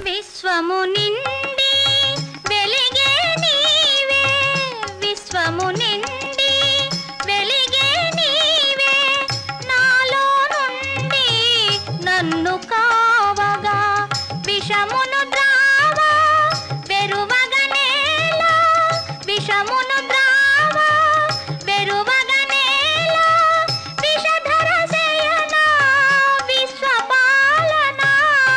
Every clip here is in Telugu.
విశ్వము నిండి వెలిగే నీవే విశ్వము నిండి వెలిగే నీవే నాలో నుండి నన్ను కావగా విషమును ద్రావా వెరువగనేలా విషమును ద్రావా వెరువగనేలా విషధర శయనా విశ్వపాలనా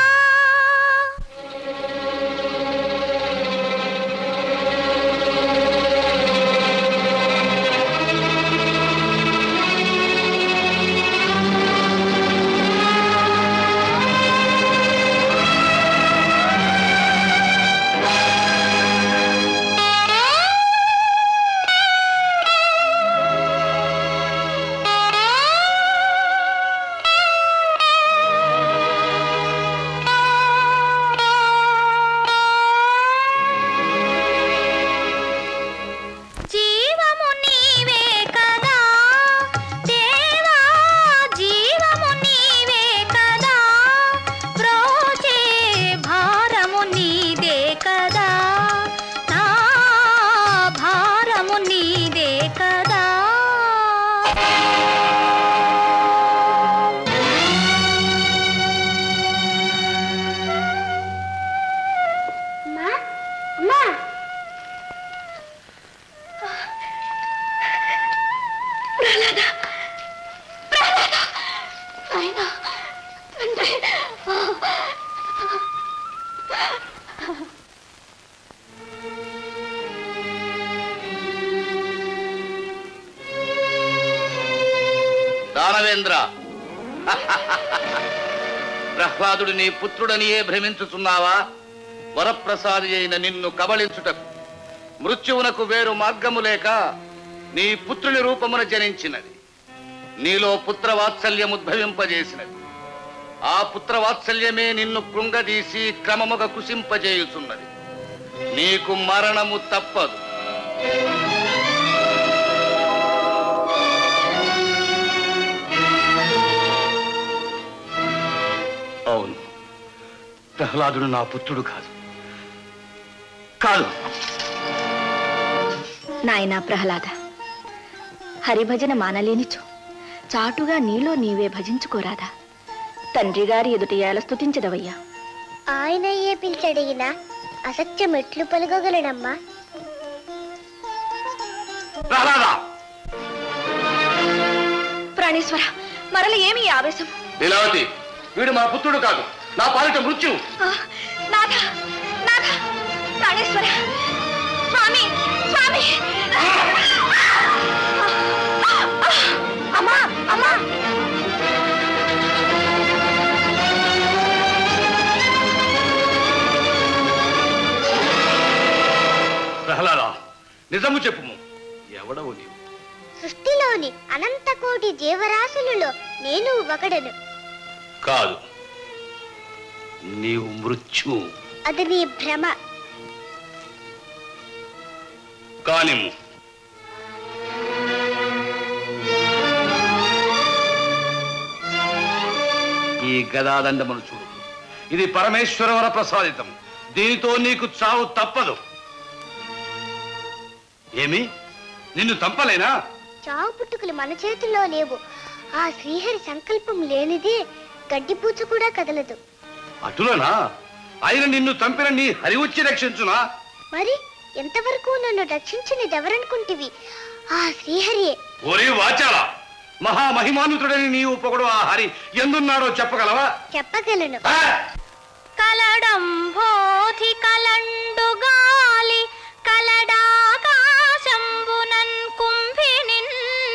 జీవము నీవే కదా దేవా జీవము నీవే కదా ప్రోచే భారము నీదే కదా నా భారము నీదే కదా అమ్మా అమ్మా నాయనా తండ్రి దానవేంద్ర ప్రహ్లాదుడు నీ పుత్రుడనియే భ్రమించుచున్నావా వరప్రసాది అయిన నిన్ను కబళించుటకు మృత్యువునకు వేరు మార్గము లేక నీ పుత్రుని రూపమున జనించినది నీలో పుత్రవాత్సల్యం ఉద్భవింపజేసినది ఆ పుత్రవాత్సల్యమే నిన్ను కృంగదీసి క్రమముగా కుసింపజేయుచున్నది నీకు మరణము తప్పదు అవును ప్రహ్లాదుడు నా పుత్రుడు కాదు కాదు నాయనా ప్రహ్లాద హరిభజన మానలేనిచో చాటుగా నీలో నీవే భజించుకోరాదా తండ్రి గారి ఎదుట ఏల స్తుతించదవయ్యా ఆయనయ్యే పిలిచడిగిన అసత్యం ఎట్లు పలుకోగలనమ్మా ప్రహ్లాద ప్రాణేశ్వర మరల ఏమి ఈ ఆవేశం లీలావతి వీడు మా పుత్రుడు కాదు నా పాలిట మృత్యు ఆ, నాథ నాథ ప్రాణేశ్వర స్వామి స్వామి అమ్మా అమ్మా ప్రహ్లాద నిజము చెప్పుము ఎవడవు నీవు సృష్టిలోని అనంత కోటి జీవరాశులలో నేను ఒకడను కాదు నీవు మృత్యు అది నీ భ్రమ కానిము ఈ గదాదండమును చూడు ఇది పరమేశ్వరవర ప్రసాదితం దీనితో నీకు చావు తప్పదు ఏమి నిన్ను తంపలేనా చావు పుట్టుకలు మన చేతుల్లో లేవు ఆ శ్రీహరి సంకల్పం లేనిదే గడ్డిపూచ కూడా కదలదు అటులనా ఆయన నిన్ను తంపిన నీ హరి వచ్చి రక్షించునా మరి ఎంతవరకు నన్ను రక్షించినది ఎవరనుకుంటివి ఆ శ్రీహరియే ఒరే వాచాల మహామహిమానుతుడని నీవు పొగడు ఆ హరి ఎందున్నాడో చెప్పగలవా చెప్పగలను ఆ? కలడంబోధి కలండు గాలి కలడాకాశంబునన్ కుంభినిన్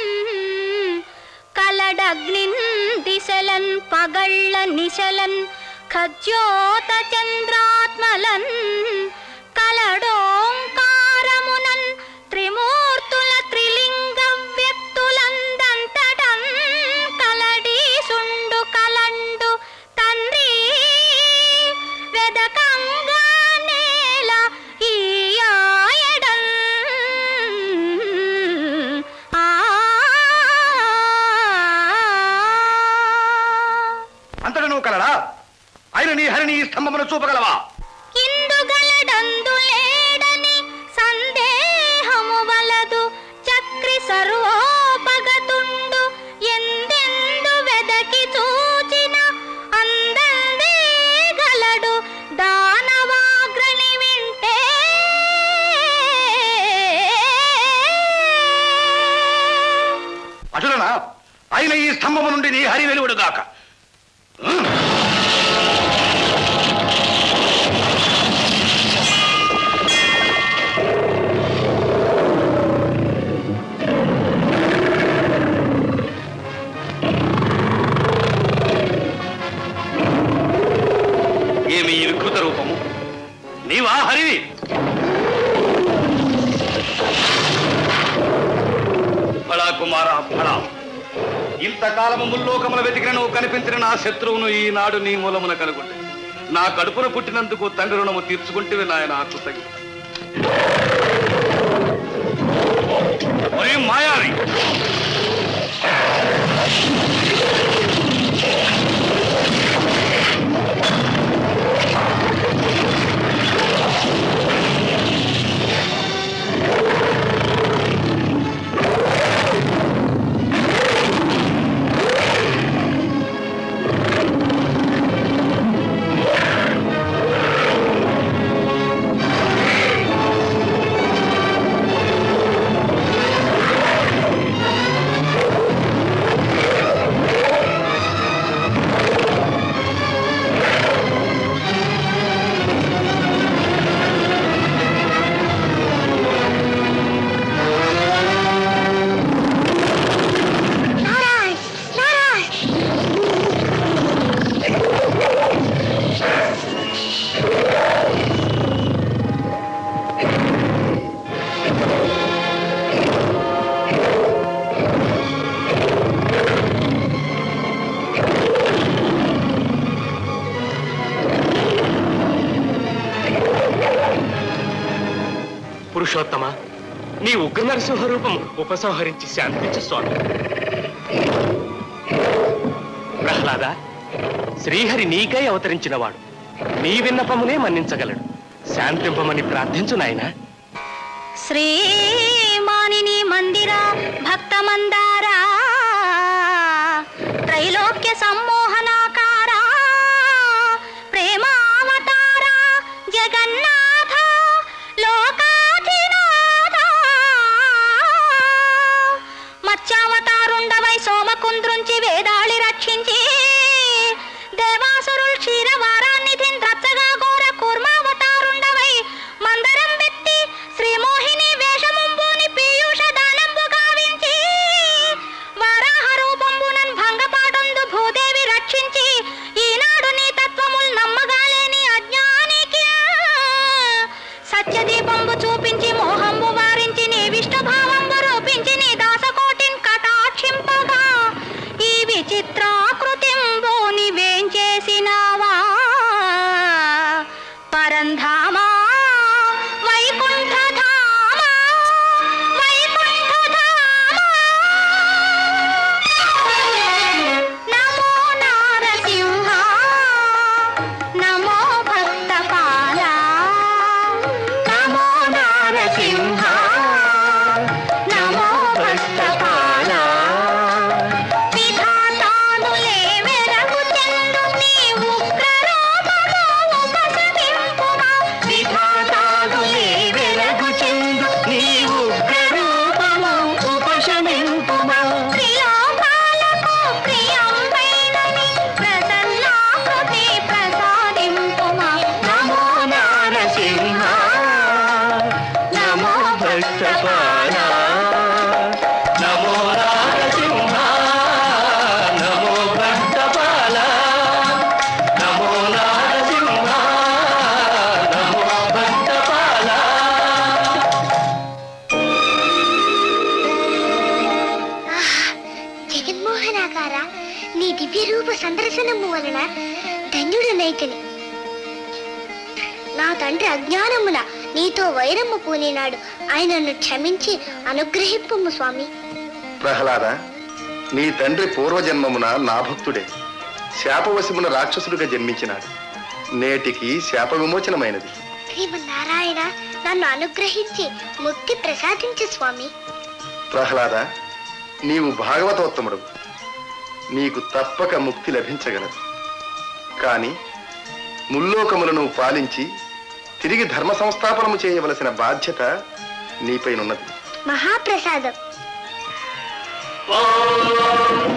కలడగ్నిన్ దిశలన్ పగళ్ళ నిశలన్ ఖజ్యోత చంద్రాత్మలన్ కలడోంకారమునన్ త్రిమూర్తుల త్రిలింగ వ్యక్తులందంతటం కలడి సుండు కలండు తండ్రి వెదకంగా నేల ఈ ఆయడం ఆ అంతట నువ్వు కలడా ఆయన నీ హరిని ఈ స్తంభమును చూపగలవా అయిన ఈ స్తంభము నుండి నీ హరి వెలువడుగాక ఏమి ఈ వికృత రూపము నీవా హరివి ఫళా కుమార ఫళా ఇంతకాలము ముల్లోకముల వెతికిన నువ్వు కనిపించిన నా శత్రువును ఈనాడు నీ మూలమున కనుగొంటే నా కడుపున పుట్టినందుకు తండ్రి రుణము తీర్చుకుంటే నాయన కృతజ్ఞ ఒరే మాయావి నారాయణ్ నారాయణ్ పురుషోత్తమ నీ ఉగ్ర నరసింహ రూపం ఉపసంహరించి శాంతించు స్వామి ప్రహ్లాద శ్రీహరి నీకై అవతరించినవాడు నీ విన్నపమునే మన్నించగలడు శాంతింపమని ప్రార్థించు నాయనా శ్రీమానిని మందిర భక్త మందారా త్రైలోక్య సమ్మోహనాకార ప్రేమావతార జగన్నాథ లోకాధినాథ మత్స్యావతారుండవై సోమకుంద్రుంచి వేదాళి రక్షించి దేవాసురుల్ క్షీరవారాన్నిధిన్ ద్రచ్చగా ఘోర కూర్మావతారుండవై మందరం వెత్తి శ్రీమోహిని వేషముంబుని పీయూష దానంబు గావించి వరాహ రూపంబునన్ భంగపాటొందు భూదేవి రక్షించి ఈనాడు నీ తత్వముల్ నమ్మగాలేని అజ్ఞానికి సత్యదీపంబు చూపించి మోహంబు వారించి నీ విష్ణు భావంబు రూపించి నీ దాసకోటిన్ కటాక్షింపగా ఈ విచిత్రాకృతింబు నీవేం చేసినావా పరంధామా వైకుంఠధామా వైకుంఠధామా నమో నారసింహ నమో భక్తపాల నమో నారసింహ నమో భక్తపాల విధాతానులే వెరగు చెందు నీ ఉగ్రరూపము ఉపశమింపుమా విధాతానులే వెరగు చెందు నీ ఉగ్రరూపము ఉపశమింపుమా త్రిలోకాలకు ప్రియంబైనని ప్రసన్నాకృతి ప్రసాదింపుమా నమో నారసింహ నమో భక్తపాల నమో నారసింహ నమో భక్తపాల నమో నారసింహ నమో భక్తపాల జగన్మోహనాకార నీ దివ్య రూప సందర్శనము వలన ధన్యుడనైతిని నా తండ్రి అజ్ఞానమున నీతో వైరమ్మ పూనినాడు ఆయనను క్షమించి అనుగ్రహింపము స్వామి ప్రహ్లాద నీ తండ్రి పూర్వజన్మమున నా భక్తుడే శాపవశమున రాక్షసుడిగా జన్మించినాడు నేటికి శాప విమోచనమైనది శ్రీమన్నారాయణ నన్ను అనుగ్రహించి ముక్తి ప్రసాదించు స్వామి ప్రహ్లాద నీవు భాగవతోత్తముడు నీకు తప్పక ముక్తి లభించగలదు కాని ముల్లోకములను పాలించి తిరిగి ధర్మ సంస్థాపనము చేయవలసిన బాధ్యత నీపైనున్నది మహాప్రసాదం ఓం